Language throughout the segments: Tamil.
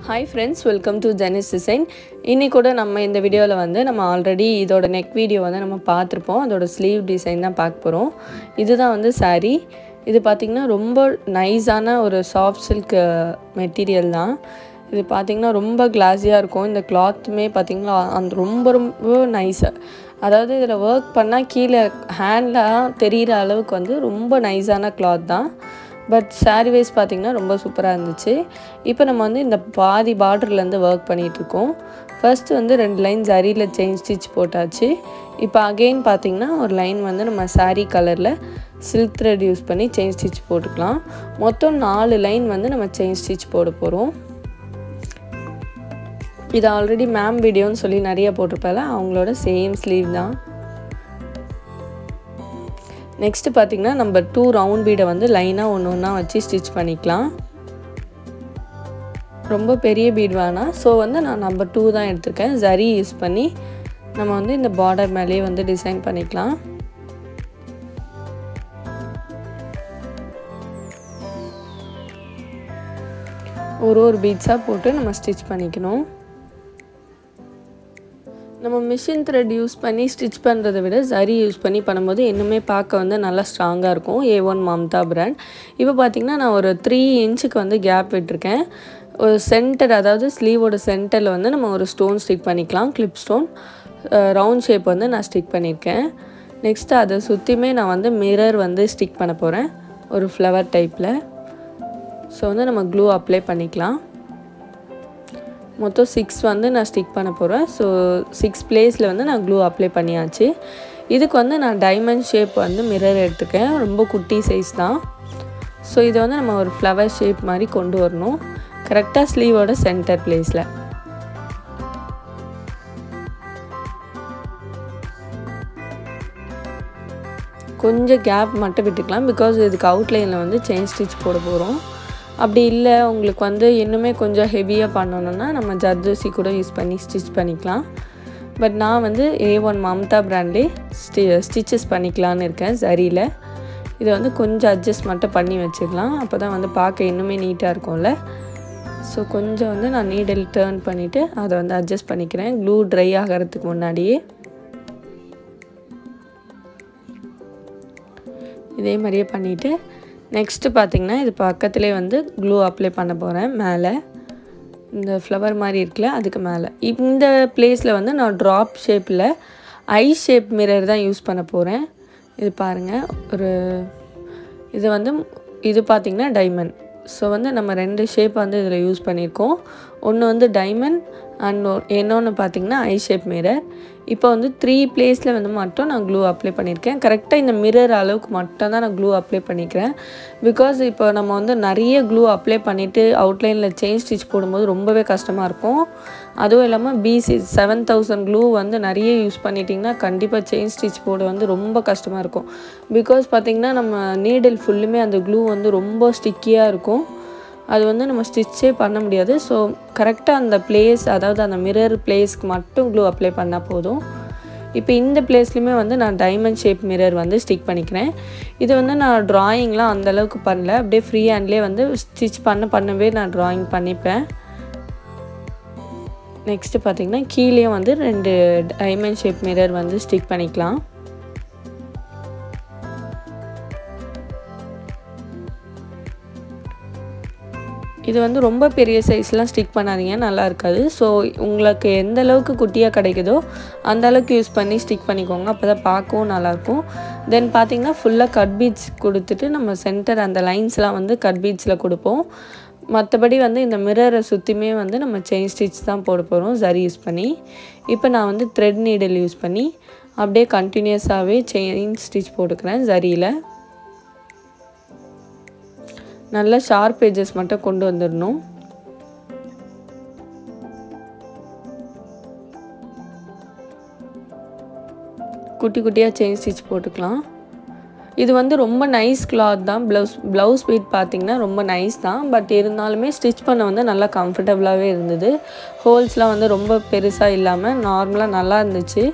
ஹாய் ஃப்ரெண்ட்ஸ் வெல்கம் டு ஜெனிஸ் டிசைன் இன்னி கூட நம்ம இந்த வீடியோவில் வந்து நம்ம ஆல்ரெடி இதோட நெக் வீடியோ வந்து நம்ம பார்த்துருப்போம் அதோட ஸ்லீவ் டிசைன் தான் பார்க்க போகிறோம் இதுதான் வந்து saree இது பார்த்திங்கன்னா ரொம்ப நைஸான ஒரு சாஃப்ட் சில்க் மெட்டீரியல் தான் இது பார்த்திங்கன்னா ரொம்ப கிளாஸியாக இருக்கும் இந்த கிளாத்துமே பார்த்திங்கன்னா அந்த ரொம்ப ரொம்ப நைஸு அதாவது இதில் ஒர்க் பண்ணால் கீழே ஹேண்டில் தெரிகிற அளவுக்கு வந்து ரொம்ப நைஸான கிளாத் தான் பட் சாரி வைஸ் பார்த்திங்கன்னா ரொம்ப சூப்பராக இருந்துச்சு இப்போ நம்ம வந்து இந்த பாதி பார்டர்லேருந்து ஒர்க் பண்ணிகிட்ருக்கோம் ஃபர்ஸ்ட் வந்து ரெண்டு லைன் ஜரியில் செயின் ஸ்டிச் போட்டாச்சு இப்போ அகெயின் பார்த்திங்கன்னா ஒரு லைன் வந்து நம்ம saree கலரில் சில்க் த்ரெட் யூஸ் பண்ணி செயின் ஸ்டிச் போட்டுக்கலாம் மொத்தம் நாலு லைன் வந்து நம்ம செயின் ஸ்டிச் போட போகிறோம் இது ஆல்ரெடி மேம் வீடியோன்னு சொல்லி நிறைய போட்டிருப்பால அவங்களோட சேம் ஸ்லீவ் தான் நெக்ஸ்ட்டு பார்த்திங்கன்னா நம்ம டூ ரவுண்ட் பீடை வந்து லைனாக ஒன்று ஒன்றா வச்சு ஸ்டிச் பண்ணிக்கலாம் ரொம்ப பெரிய பீட் வேணாம் ஸோ வந்து நான் நம்பர் டூ தான் எடுத்திருக்கேன் ஜரி யூஸ் பண்ணி நம்ம வந்து இந்த பார்டர் மேலேயே வந்து டிசைன் பண்ணிக்கலாம் ஒரு ஒரு பீட்ஸாக போட்டு நம்ம ஸ்டிச் பண்ணிக்கணும் நம்ம மிஷின் த்ரெட் யூஸ் பண்ணி ஸ்டிச் பண்ணுறதை விட சரி யூஸ் பண்ணி பண்ணும்போது இன்னுமே பார்க்க வந்து நல்லா ஸ்ட்ராங்காக இருக்கும் ஏ ஒன் மம்தா பிராண்ட் இப்போ பார்த்திங்கன்னா நான் ஒரு த்ரீ இன்ச்சுக்கு வந்து கேப் விட்டுருக்கேன் ஒரு சென்டர் அதாவது ஸ்லீவோட சென்டரில் வந்து நம்ம ஒரு ஸ்டோன் ஸ்டிக் பண்ணிக்கலாம் கிளிப் ஸ்டோன் ரவுண்ட் ஷேப் வந்து நான் ஸ்டிக் பண்ணியிருக்கேன் நெக்ஸ்ட்டு அதை சுற்றியுமே நான் வந்து மிரர் வந்து ஸ்டிக் பண்ண போகிறேன் ஒரு ஃப்ளவர் டைப்பில் ஸோ வந்து நம்ம க்ளூ அப்ளை பண்ணிக்கலாம் மொத்தம் சிக்ஸ் வந்து நான் ஸ்டிக் பண்ண போகிறேன் ஸோ சிக்ஸ் பிளேஸில் வந்து நான் க்ளூ அப்ளை பண்ணியாச்சு இதுக்கு வந்து நான் டைமண்ட் ஷேப் வந்து மிரர் எடுத்துக்கேன் ரொம்ப குட்டி சைஸ் தான் ஸோ இதை வந்து நம்ம ஒரு ஃப்ளவர் ஷேப் மாதிரி கொண்டு வரணும் கரெக்டாக ஸ்லீவோட சென்டர் பிளேஸில் கொஞ்சம் கேப் மட்டும் விட்டுக்கலாம் பிகாஸ் இதுக்கு அவுட்லைனில் வந்து செயின் ஸ்டிச் போட போகிறோம் அப்படி இல்லை உங்களுக்கு வந்து இன்னுமே கொஞ்சம் ஹெவியாக பண்ணணுன்னா நம்ம ஜர்தோசி கூட யூஸ் பண்ணி ஸ்டிச் பண்ணிக்கலாம் பட் நான் வந்து ஏ ஒன் மம்தா பிராண்ட்லேயே ஸ்டி ஸ்டிச்சஸ் பண்ணிக்கலான்னு இருக்கேன் சரியில் இதை வந்து கொஞ்சம் அட்ஜஸ்ட் மட்டும் பண்ணி வச்சுக்கலாம் அப்போ தான் வந்து பார்க்க இன்னுமே நீட்டாக இருக்கும்ல ஸோ கொஞ்சம் வந்து நான் நீடில் டேர்ன் பண்ணிவிட்டு அதை வந்து அட்ஜஸ்ட் பண்ணிக்கிறேன் க்ளூ ட்ரை ஆகிறதுக்கு முன்னாடியே இதே மாதிரியே பண்ணிவிட்டு நெக்ஸ்ட்டு பார்த்திங்கன்னா இது பக்கத்துலேயே வந்து க்ளூ அப்ளை பண்ண போகிறேன் மேலே இந்த ஃப்ளவர் மாதிரி இருக்குல்ல அதுக்கு மேலே இந்த பிளேஸில் வந்து நான் ட்ராப் ஷேப்பில் ஐ ஷேப் மிரர் தான் யூஸ் பண்ண போகிறேன் இது பாருங்கள் ஒரு இது வந்து இது பார்த்திங்கன்னா டைமண்ட் ஸோ வந்து நம்ம ரெண்டு ஷேப் வந்து இதில் யூஸ் பண்ணியிருக்கோம் ஒன்று வந்து டைமண்ட் அண்ட் இன்னொன்று பார்த்திங்கன்னா ஐ ஷேப் மிரர் இப்போ வந்து த்ரீ பிளேஸில் வந்து மட்டும் நான் க்ளூ அப்ளை பண்ணியிருக்கேன் கரெக்டாக இந்த மிரர் அளவுக்கு மட்டும் தான் நான் க்ளூ அப்ளை பண்ணிக்கிறேன் பிகாஸ் இப்போ நம்ம வந்து நிறைய க்ளூ அப்ளை பண்ணிவிட்டு அவுட்லைனில் செயின் ஸ்டிச் போடும்போது ரொம்பவே கஷ்டமாக இருக்கும் அதுவும் இல்லாமல் பிசி செவன் தௌசண்ட் க்ளூ வந்து நிறைய யூஸ் பண்ணிட்டிங்கன்னா கண்டிப்பாக செயின் ஸ்டிச் போட வந்து ரொம்ப கஷ்டமாக இருக்கும் பிகாஸ் பார்த்திங்கன்னா நம்ம நீடில் ஃபுல்லுமே அந்த க்ளூ வந்து ரொம்ப ஸ்டிக்கியாக இருக்கும் அது வந்து நம்ம ஸ்டிச்சே பண்ண முடியாது ஸோ கரெக்டாக அந்த பிளேஸ் அதாவது அந்த மிரர் பிளேஸ்க்கு மட்டும் க்ளூ அப்ளை பண்ணால் போதும் இப்போ இந்த பிளேஸ்லையுமே வந்து நான் டைமண்ட் ஷேப் மிரர் வந்து ஸ்டிக் பண்ணிக்கிறேன் இது வந்து நான் ட்ராயிங்லாம் அந்தளவுக்கு பண்ணல அப்படியே ஃப்ரீ ஹேண்ட்லேயே வந்து ஸ்டிச் பண்ண பண்ணவே நான் ட்ராயிங் பண்ணிப்பேன் நெக்ஸ்ட்டு பார்த்திங்கன்னா கீழேயும் வந்து ரெண்டு டைமண்ட் ஷேப் மிரர் வந்து ஸ்டிக் பண்ணிக்கலாம் இது வந்து ரொம்ப பெரிய சைஸ்லாம் ஸ்டிக் பண்ணாதீங்க நல்லா இருக்காது ஸோ உங்களுக்கு எந்த அளவுக்கு குட்டியாக கிடைக்குதோ அந்த அளவுக்கு யூஸ் பண்ணி ஸ்டிக் பண்ணிக்கோங்க அப்போ தான் பார்க்கவும் நல்லாயிருக்கும் தென் பார்த்திங்கன்னா ஃபுல்லாக கட் பீட்ஸ் கொடுத்துட்டு நம்ம சென்டர் அந்த லைன்ஸ்லாம் வந்து கட் பீட்ஸில் கொடுப்போம் மற்றபடி வந்து இந்த மிரரை சுற்றியுமே வந்து நம்ம செயின் ஸ்டிச் தான் போட போகிறோம் சரி யூஸ் பண்ணி இப்போ நான் வந்து த்ரெட் நீடில் யூஸ் பண்ணி அப்படியே கண்டினியூஸாகவே செயின் ஸ்டிச் போட்டுக்கிறேன் சரியில் நல்லா ஷார்ப் ஏஜஸ் மட்டும் கொண்டு வந்துடணும் குட்டி குட்டியாக செயின் ஸ்டிச் போட்டுக்கலாம் இது வந்து ரொம்ப நைஸ் கிளாத் தான் ப்ளவுஸ் ப்ளவுஸ் பீட் பார்த்திங்கன்னா ரொம்ப நைஸ் தான் பட் இருந்தாலுமே ஸ்டிச் பண்ண வந்து நல்லா கம்ஃபர்டபுளாகவே இருந்தது ஹோல்ஸ்லாம் வந்து ரொம்ப பெருசாக இல்லாமல் நார்மலாக நல்லா இருந்துச்சு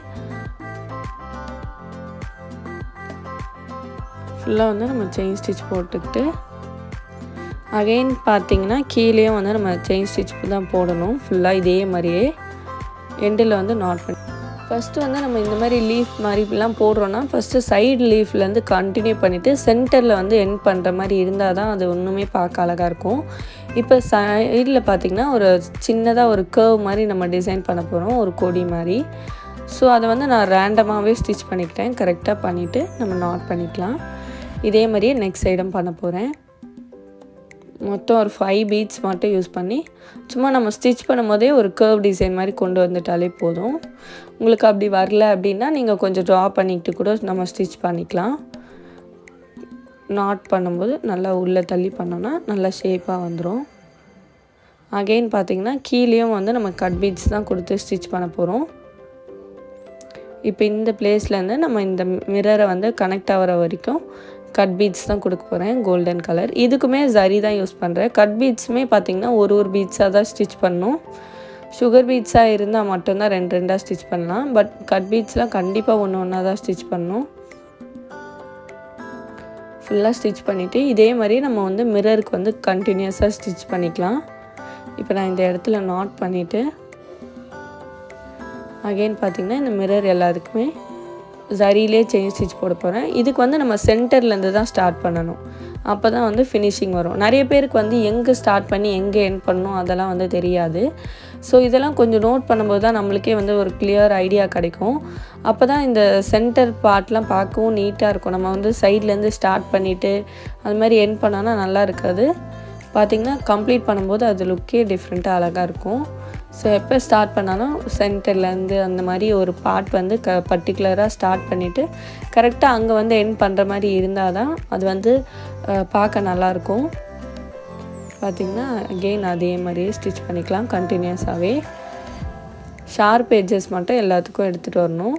ஃபுல்லாக வந்து நம்ம செயின் ஸ்டிச் போட்டுக்கிட்டு அகைன் பார்த்தீங்கன்னா கீழேயும் வந்து நம்ம செயின் ஸ்டிச் தான் போடணும் ஃபுல்லாக இதே மாதிரியே எண்டில் வந்து நாட் பண்ணி ஃபஸ்ட்டு வந்து நம்ம இந்த மாதிரி லீஃப் மாதிரிலாம் போடுறோன்னா ஃபஸ்ட்டு சைடு லீஃப்லேருந்து கண்டினியூ பண்ணிவிட்டு சென்டரில் வந்து எண்ட் பண்ணுற மாதிரி இருந்தால் தான் அது ஒன்றுமே பார்க்க அழகாக இருக்கும் இப்போ சைடில் பார்த்திங்கன்னா ஒரு சின்னதாக ஒரு கர்வ் மாதிரி நம்ம டிசைன் பண்ண போகிறோம் ஒரு கொடி மாதிரி ஸோ அதை வந்து நான் ரேண்டமாகவே ஸ்டிச் பண்ணிக்கிட்டேன் கரெக்டாக பண்ணிவிட்டு நம்ம நாட் பண்ணிக்கலாம் இதே மாதிரியே நெக்ஸ்ட் சைடும் பண்ண போகிறேன் மொத்தம் ஒரு ஃபைவ் பீட்ஸ் மட்டும் யூஸ் பண்ணி சும்மா நம்ம ஸ்டிச் பண்ணும்போதே ஒரு கர்வ் டிசைன் மாதிரி கொண்டு வந்துட்டாலே போதும் உங்களுக்கு அப்படி வரல அப்படின்னா நீங்கள் கொஞ்சம் ட்ரா பண்ணிக்கிட்டு கூட நம்ம ஸ்டிச் பண்ணிக்கலாம் நாட் பண்ணும்போது நல்லா உள்ளே தள்ளி பண்ணோன்னா நல்லா ஷேப்பாக வந்துடும் அகெயின் பார்த்திங்கன்னா கீழேயும் வந்து நம்ம கட் பீட்ஸ் தான் கொடுத்து ஸ்டிச் பண்ண போகிறோம் இப்போ இந்த பிளேஸ்லேருந்து நம்ம இந்த மிரரை வந்து கனெக்ட் ஆகிற வரைக்கும் கட் பீட்ஸ் தான் கொடுக்க போகிறேன் கோல்டன் கலர் இதுக்குமே ஜரி தான் யூஸ் பண்ணுறேன் கட் பீட்ஸுமே பார்த்திங்கன்னா ஒரு ஒரு பீட்ஸாக தான் ஸ்டிச் பண்ணணும் சுகர் பீட்ஸாக இருந்தால் மட்டும்தான் ரெண்டு ரெண்டாக ஸ்டிச் பண்ணலாம் பட் கட் பீட்ஸ்லாம் கண்டிப்பாக ஒன்று ஒன்றா தான் ஸ்டிச் பண்ணணும் ஃபுல்லாக ஸ்டிச் பண்ணிவிட்டு இதே மாதிரி நம்ம வந்து மிரருக்கு வந்து கண்டினியூஸாக ஸ்டிச் பண்ணிக்கலாம் இப்போ நான் இந்த இடத்துல நாட் பண்ணிவிட்டு அகெயின் பார்த்திங்கன்னா இந்த மிரர் எல்லாத்துக்குமே ஜரியிலே செயின் ஸ்டிச் போட போகிறேன் இதுக்கு வந்து நம்ம சென்டர்லேருந்து தான் ஸ்டார்ட் பண்ணணும் அப்போ தான் வந்து ஃபினிஷிங் வரும் நிறைய பேருக்கு வந்து எங்கே ஸ்டார்ட் பண்ணி எங்கே எண்ட் பண்ணணும் அதெல்லாம் வந்து தெரியாது ஸோ இதெல்லாம் கொஞ்சம் நோட் பண்ணும்போது தான் நம்மளுக்கே வந்து ஒரு கிளியர் ஐடியா கிடைக்கும் அப்போ தான் இந்த சென்டர் பார்ட்லாம் பார்க்கவும் நீட்டாக இருக்கும் நம்ம வந்து சைட்லேருந்து ஸ்டார்ட் பண்ணிவிட்டு அது மாதிரி எண்ட் பண்ணோன்னா நல்லா இருக்காது பார்த்திங்கன்னா கம்ப்ளீட் பண்ணும்போது அது லுக்கே டிஃப்ரெண்ட்டாக அழகாக இருக்கும் ஸோ எப்போ ஸ்டார்ட் பண்ணாலும் சென்டர்லேருந்து அந்த மாதிரி ஒரு பார்ட் வந்து க பர்டிகுலராக ஸ்டார்ட் பண்ணிவிட்டு கரெக்டாக அங்கே வந்து எண்ட் பண்ணுற மாதிரி இருந்தால் தான் அது வந்து பார்க்க நல்லாயிருக்கும் பார்த்திங்கன்னா அகெயின் அதே மாதிரியே ஸ்டிச் பண்ணிக்கலாம் கண்டினியூஸாகவே ஷார்ப் எட்ஜஸ் மட்டும் எல்லாத்துக்கும் எடுத்துகிட்டு வரணும்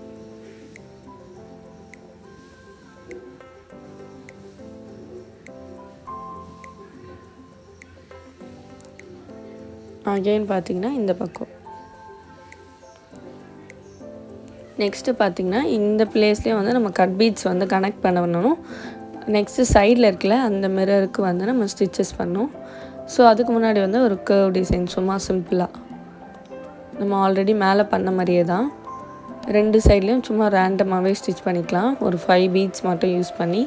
அகெயின் பார்த்திங்கன்னா இந்த பக்கம் நெக்ஸ்ட்டு பார்த்திங்கன்னா இந்த பிளேஸ்லேயே வந்து நம்ம கட் பீட்ஸ் வந்து கனெக்ட் பண்ணணும் நெக்ஸ்ட்டு சைடில் இருக்கல அந்த மிரருக்கு வந்து நம்ம ஸ்டிச்சஸ் பண்ணோம் ஸோ அதுக்கு முன்னாடி வந்து ஒரு கர்வ் டிசைன் சும்மா சிம்பிளாக நம்ம ஆல்ரெடி மேலே பண்ண மாதிரியே தான் ரெண்டு சைட்லேயும் சும்மா ரேண்டமாகவே ஸ்டிச் பண்ணிக்கலாம் ஒரு ஃபைவ் பீட்ஸ் மட்டும் யூஸ் பண்ணி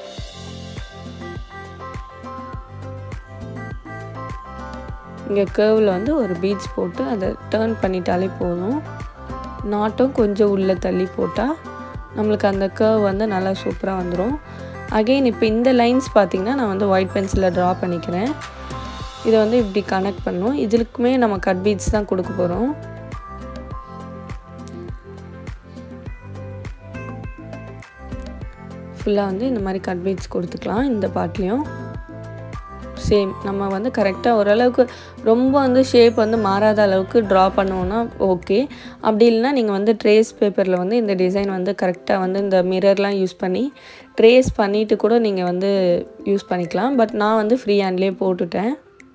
இங்கே கேர்வில் வந்து ஒரு பீட்ஸ் போட்டு அதை டேர்ன் பண்ணிட்டாலே போதும் நாட்டும் கொஞ்சம் உள்ளே தள்ளி போட்டால் நம்மளுக்கு அந்த கேர்வ் வந்து நல்லா சூப்பராக வந்துடும் அகெயின் இப்போ இந்த லைன்ஸ் பார்த்திங்கன்னா நான் வந்து ஒயிட் பென்சிலில் ட்ரா பண்ணிக்கிறேன் இதை வந்து இப்படி கனெக்ட் பண்ணும் இதுக்குமே நம்ம கட் பீட்ஸ் தான் கொடுக்க போகிறோம் ஃபுல்லாக வந்து இந்த மாதிரி கட் பீட்ஸ் கொடுத்துக்கலாம் இந்த பாட்லேயும் சேம் நம்ம வந்து கரெக்டாக ஓரளவுக்கு ரொம்ப வந்து ஷேப் வந்து மாறாத அளவுக்கு ட்ரா பண்ணுவோன்னா ஓகே அப்படி இல்லைனா நீங்கள் வந்து ட்ரேஸ் பேப்பரில் வந்து இந்த டிசைன் வந்து கரெக்டாக வந்து இந்த மிரர்லாம் யூஸ் பண்ணி ட்ரேஸ் பண்ணிவிட்டு கூட நீங்கள் வந்து யூஸ் பண்ணிக்கலாம் பட் நான் வந்து ஃப்ரீ ஹேண்ட்லேயே போட்டுட்டேன்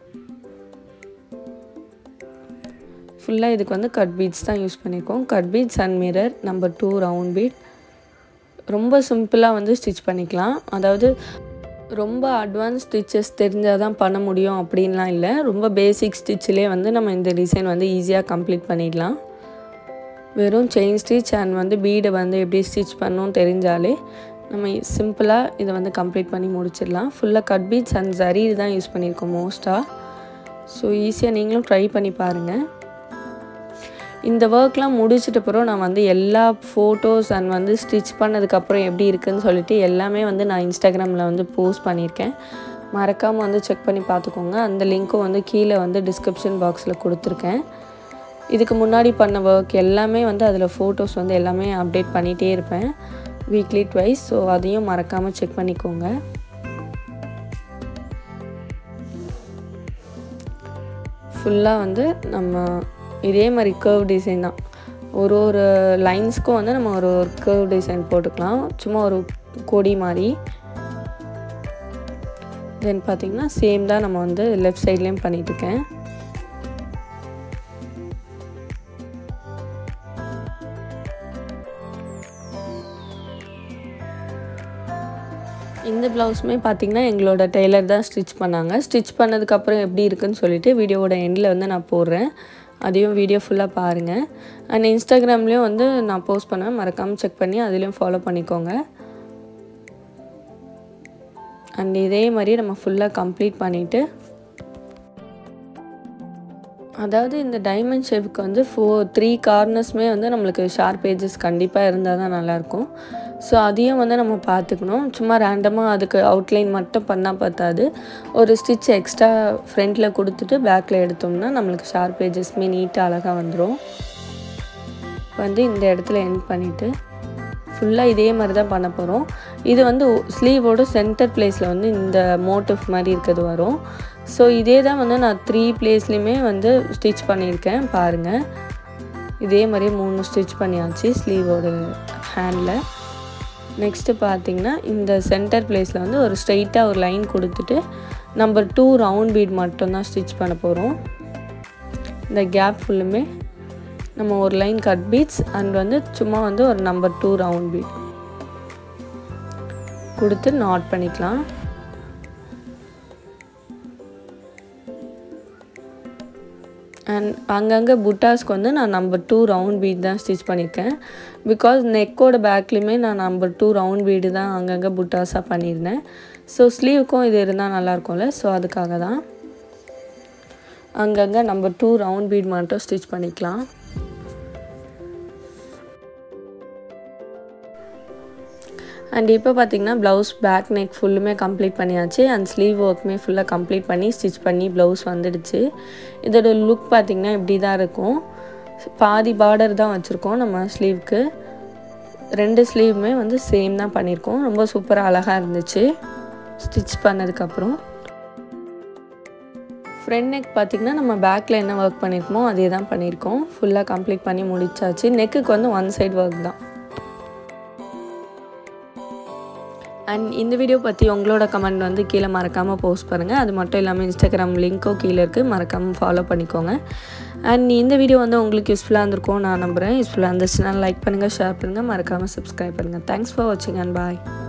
ஃபுல்லாக இதுக்கு வந்து கட் பீட்ஸ் தான் யூஸ் பண்ணியிருக்கோம் cut beads and mirror number two round bead ரொம்ப சிம்பிளாக வந்து ஸ்டிச் பண்ணிக்கலாம் அதாவது ரொம்ப அட்வான்ஸ் ஸ்டிச்சஸ் தெரிஞ்சால் தான் பண்ண முடியும் அப்படின்லாம் இல்லை ரொம்ப பேசிக் ஸ்டிச்சிலே வந்து நம்ம இந்த டிசைன் வந்து ஈஸியாக கம்ப்ளீட் பண்ணிடலாம் வெறும் செயின் ஸ்டிச் அண்ட் வந்து பீடை வந்து எப்படி ஸ்டிச் பண்ணணும் தெரிஞ்சாலே நம்ம சிம்பிளாக இதை வந்து கம்ப்ளீட் பண்ணி முடிச்சிடலாம் ஃபுல்லாக கட் பீட்ஸ் அண்ட் ஜரி தான் யூஸ் பண்ணியிருக்கோம் மோஸ்ட்டாக ஸோ ஈஸியாக நீங்களும் ட்ரை பண்ணி பாருங்கள் இந்த ஒர்க்லாம் முடிச்சிட்ட பிறகு நான் வந்து எல்லா ஃபோட்டோஸ் அண்ட் வந்து ஸ்டிச் பண்ணதுக்கப்புறம் எப்படி இருக்குதுன்னு சொல்லிட்டு எல்லாமே வந்து நான் இன்ஸ்டாகிராமில் வந்து போஸ்ட் பண்ணியிருக்கேன் மறக்காமல் வந்து செக் பண்ணி பார்த்துக்கோங்க அந்த லிங்க்கும் வந்து கீழே வந்து டிஸ்கிரிப்ஷன் பாக்ஸில் கொடுத்துருக்கேன் இதுக்கு முன்னாடி பண்ண ஒர்க் எல்லாமே வந்து அதில் ஃபோட்டோஸ் வந்து எல்லாமே அப்டேட் பண்ணிகிட்டே இருப்பேன் வீக்லி ட்வைஸ் ஸோ அதையும் மறக்காமல் செக் பண்ணிக்கோங்க ஃபுல்லாக வந்து நம்ம இதே மாதிரி கர்வ் டிசைன் தான் ஒரு ஒரு லைன்ஸ்க்கும் வந்து நம்ம ஒரு ஒரு கர்வ் டிசைன் போட்டுக்கலாம் சும்மா ஒரு கொடி மாதிரி தென் பார்த்திங்கன்னா சேம் தான் நம்ம வந்து லெஃப்ட் சைட்லேயும் பண்ணிகிட்ருக்கேன் இந்த ப்ளவுஸுமே பார்த்திங்கன்னா எங்களோட டெய்லர் தான் ஸ்டிச் பண்ணாங்க ஸ்டிச் பண்ணதுக்கப்புறம் எப்படி இருக்குன்னு சொல்லிட்டு வீடியோவோட எண்டில் வந்து நான் போடுறேன் அதையும் வீடியோ ஃபுல்லாக பாருங்கள் அண்ட் இன்ஸ்டாகிராம்லேயும் வந்து நான் போஸ்ட் பண்ணுவேன் மறக்காமல் செக் பண்ணி அதுலேயும் ஃபாலோ பண்ணிக்கோங்க அண்ட் இதே மாதிரி நம்ம ஃபுல்லாக கம்ப்ளீட் பண்ணிவிட்டு அதாவது இந்த டைமண்ட் ஷேப்புக்கு வந்து ஃபோர் த்ரீ கார்னர்ஸுமே வந்து நம்மளுக்கு ஷார்ப் ஏஜஸ் கண்டிப்பாக இருந்தால் தான் நல்லாயிருக்கும் ஸோ அதையும் வந்து நம்ம பார்த்துக்கணும் சும்மா ரேண்டமாக அதுக்கு அவுட்லைன் மட்டும் பண்ணால் பார்த்தாது ஒரு ஸ்டிச் எக்ஸ்ட்ரா ஃப்ரண்ட்டில் கொடுத்துட்டு பேக்கில் எடுத்தோம்னா நம்மளுக்கு ஷார்ப் ஏஜஸ்மே நீட்டாக அழகாக வந்துடும் வந்து இந்த இடத்துல எண்ட் பண்ணிவிட்டு ஃபுல்லாக இதே மாதிரி தான் பண்ண போகிறோம் இது வந்து ஸ்லீவோட சென்டர் பிளேஸில் வந்து இந்த மோட்டிவ் மாதிரி இருக்கிறது வரும் ஸோ இதே தான் வந்து நான் த்ரீ பிளேஸ்லேயுமே வந்து ஸ்டிச் பண்ணியிருக்கேன் பாருங்கள் இதே மாதிரி மூணு ஸ்டிச் பண்ணியாச்சு ஸ்லீவோட ஹேண்டில் நெக்ஸ்ட்டு பார்த்தீங்கன்னா இந்த சென்டர் பிளேஸில் வந்து ஒரு ஸ்ட்ரைட்டாக ஒரு லைன் கொடுத்துட்டு நம்பர் டூ ரவுண்ட் பீட் மட்டும்தான் ஸ்டிச் பண்ண போகிறோம் இந்த கேப் ஃபுல்லுமே நம்ம ஒரு லைன் கட் பீட்ஸ் அண்ட் வந்து சும்மா வந்து ஒரு நம்பர் டூ ரவுண்ட் பீட் கொடுத்து நாட் பண்ணிக்கலாம் அண்ட் அங்கங்கே புட்டாஸ்க்கு வந்து நான் நம்பர் டூ ரவுண்ட் பீட் தான் ஸ்டிச் பண்ணியிருக்கேன் பிகாஸ் நெக்கோட பேக்லேயுமே நான் நம்பர் டூ ரவுண்ட் பீடு தான் அங்கங்கே புட்டாஸாக பண்ணியிருந்தேன் ஸோ ஸ்லீவுக்கும் இது இருந்தால் நல்லாயிருக்கும்ல ஸோ அதுக்காக தான் அங்கங்கே நம்பர் டூ ரவுண்ட் பீட் மட்டும் ஸ்டிச் பண்ணிக்கலாம் அண்ட் இப்போ பார்த்தீங்கன்னா ப்ளவுஸ் பேக் நெக் ஃபுல்லுமே கம்ப்ளீட் பண்ணியாச்சு அண்ட் ஸ்லீவ் ஒர்க்குமே ஃபுல்லாக கம்ப்ளீட் பண்ணி ஸ்டிச் பண்ணி ப்ளவுஸ் வந்துடுச்சு இதோட லுக் பார்த்திங்கன்னா இப்படி தான் இருக்கும் பாதி பார்டர் தான் வச்சுருக்கோம் நம்ம ஸ்லீவ்க்கு ரெண்டு ஸ்லீவுமே வந்து சேம் தான் பண்ணியிருக்கோம் ரொம்ப சூப்பராக அழகாக இருந்துச்சு ஸ்டிச் பண்ணதுக்கப்புறம் ஃப்ரண்ட் நெக் பார்த்திங்கன்னா நம்ம பேக்கில் என்ன ஒர்க் பண்ணியிருக்கோமோ அதே தான் பண்ணியிருக்கோம் ஃபுல்லாக கம்ப்ளீட் பண்ணி முடிச்சாச்சு நெக்குக்கு வந்து ஒன் சைடு ஒர்க் தான் அண்ட் இந்த வீடியோ பற்றி உங்களோட கமெண்ட் வந்து கீழே மறக்காமல் போஸ்ட் பண்ணுங்கள் அது மட்டும் இல்லாமல் இன்ஸ்டாகிராம் லிங்க்கோ கீழே இருக்குது மறக்காமல் ஃபாலோ பண்ணிக்கோங்க அண்ட் இந்த வீடியோ வந்து உங்களுக்கு யூஸ்ஃபுல்லாக இருந்திருக்கும் நான் நம்புகிறேன் யூஸ்ஃபுல்லாக இருந்துச்சுன்னா லைக் பண்ணுங்கள் ஷேர் பண்ணுங்கள் மறக்காமல் சப்ஸ்கிரைப் பண்ணுங்கள் தேங்க்ஸ் ஃபார் வாட்சிங் அண்ட் பாய்